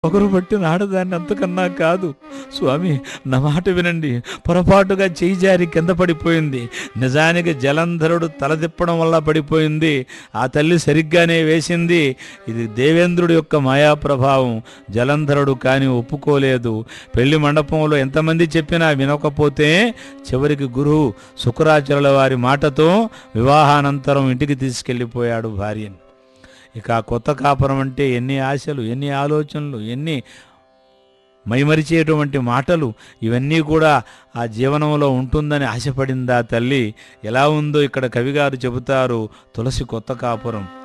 ఒకరు పట్టిన ఆడదాన్ని అంతకన్నా కాదు స్వామి నా మాట వినండి పొరపాటుగా చేయి జారి కింద పడిపోయింది నిజానికి జలంధరుడు తల తిప్పడం వల్ల పడిపోయింది ఆ తల్లి సరిగ్గానే వేసింది ఇది దేవేంద్రుడి యొక్క మాయా ప్రభావం జలంధరుడు కానీ ఒప్పుకోలేదు పెళ్లి మండపంలో ఎంతమంది చెప్పినా వినకపోతే చివరికి గురువు శుక్రాచార్యుల వారి మాటతో వివాహానంతరం ఇంటికి తీసుకెళ్ళిపోయాడు భార్యని ఇక ఆ కొత్త కాపురం అంటే ఎన్ని ఆశలు ఎన్ని ఆలోచనలు ఎన్ని మైమరిచేటువంటి మాటలు ఇవన్నీ కూడా ఆ జీవనంలో ఉంటుందని ఆశపడిందా తల్లి ఎలా ఉందో ఇక్కడ కవిగారు చెబుతారు తులసి కొత్త కాపురం